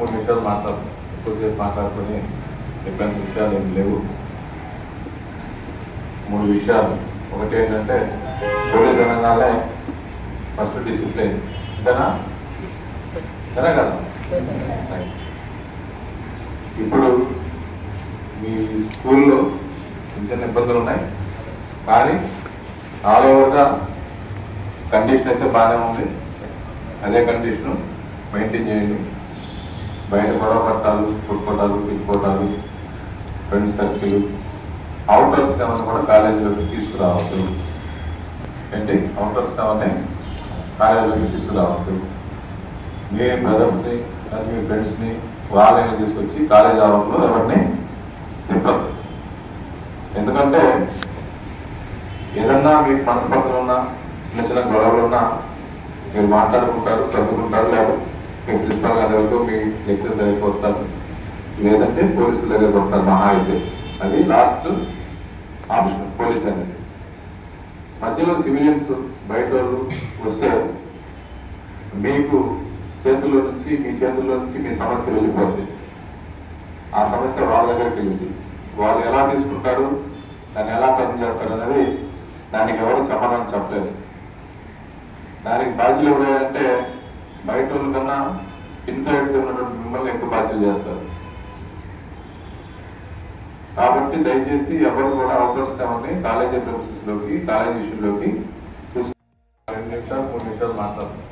మూడు నిమిషాలు మాట్లాడు ఎక్కువసేపు మాట్లాడుకొని ఎట్లాంటి విషయాలు ఏం లేవు మూడు విషయాలు ఒకటి ఏంటంటే పోలీస్ అనగానే ఫస్ట్ డిసిప్లిన్ అంతేనా అంతేనా కదా రైట్. ఇప్పుడు మీ స్కూల్లో చిన్న చిన్న ఇబ్బందులు ఉన్నాయి కానీ ఆల్ ఓవర్గా కండిషన్ అయితే బాగానే ఉంది అదే కండిషన్ మెయింటైన్ చేయండి బయట గొడవ పట్టాలు పుట్టుకోటాలు పిలుకోటాలు ఫ్రెండ్స్ సర్కిల్ అవుటర్స్ కావాలి కూడా కాలేజీలోకి తీసుకురావద్దు ఏంటి అవుటర్స్ కావాలి కాలేజీలోకి తీసుకురావద్దు మీ బ్రదర్స్ని లేదా మీ ఫ్రెండ్స్ని వాళ్ళని తీసుకొచ్చి కాలేజ్ ఆవరణలో ఎవరిని తిప్పద్దు ఎందుకంటే ఏదన్నా మీ మనస్పర్ధలు ఉన్నా చిన్న చిన్న గొడవలు ఉన్నా మీరు మాట్లాడుకుంటారు చదువుకుంటారు లేదా మీ ప్రిన్సిపల్ గారి దగ్గరకు మీ లెక్చర్ దగ్గరికి వస్తారు లేదంటే పోలీసుల దగ్గరికి వస్తారు మహా అయితే అది లాస్ట్ ఆప్షన్ పోలీస్ అనేది మధ్యలో సివిలియన్స్ బయట వాళ్ళు వస్తే మీకు చేతుల్లో నుంచి మీ చేతుల్లో నుంచి మీ సమస్య వెళ్ళిపోతుంది ఆ సమస్య వాళ్ళ దగ్గరికి వెళ్ళింది వాళ్ళు ఎలా తీసుకుంటారు దాన్ని ఎలా పని చేస్తారు అనేది దానికి ఎవరు చెప్పాలని చెప్పలేదు దానికి బాధ్యులు ఎవరంటే బయట వాళ్ళ కన్నా ఇన్సైడ్ ఉన్నటువంటి మిమ్మల్ని ఎక్కువ బాధ్యులు చేస్తారు కాబట్టి దయచేసి ఎవరు కూడా అవుటర్స్ కావాలి కాలేజీ ప్రిన్సెస్ లోకి కాలేజీ ఇష్యూలోకి తీసుకు రెండు నిమిషాలు మూడు నిమిషాలు మాట్లాడతాం